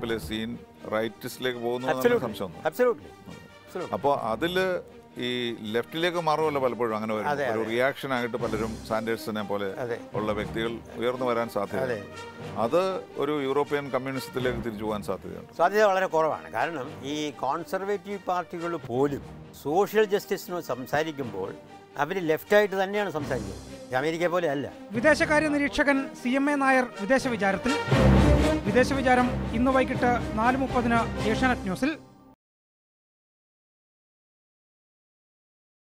തെരഞ്ഞെടുപ്പിലെ സീൻ റൈറ്റിസ്റ്റിലേക്ക് പോകുന്നു എന്നൊരു സംശയം അബ്സലൂട്ട്ലി അപ്പോൾ അതിൽ ഈ ലെഫ്റ്റിലേക്ക് മാറുമല്ലോ പലപ്പോഴും അങ്ങനെ വരും അതെ, ഒരു റിയാക്ഷൻ ആയിട്ട് പലരും സാൻഡേഴ്സിനെ പോലെ അതെ. ഉള്ള വ്യക്തികൾ ഉയർന്നു വരാൻ സാധ്യത അതെ. അത് ഒരു യൂറോപ്യൻ കമ്മ്യൂണിസത്തിലേക്ക് തിരിച്ചു പോകാൻ സാധ്യതയുണ്ട് സാധ്യത വളരെ കുറവാണ് കാരണം ഈ കോൺസർവേറ്റീവ് പാർട്ടികൾ പോലും സോഷ്യൽ ജസ്റ്റിസിനോട് സംസാരിക്കുമ്പോൾ അവർ ലെഫ്റ്റായിട്ട് തന്നെയാണ് സംസാരിക്കുന്നത് ഈ അമേരിക്ക പോലെ അല്ല വിദേശകാര്യ നിരീക്ഷകൻ സി എം എ നായർ വിദേശ വിചാരത്തിൽ വിദേശ വിചാരം ഇന്ന് വൈകിട്ട് നാല് മുപ്പതിന് ഏഷ്യാനെറ്റ് ന്യൂസിൽ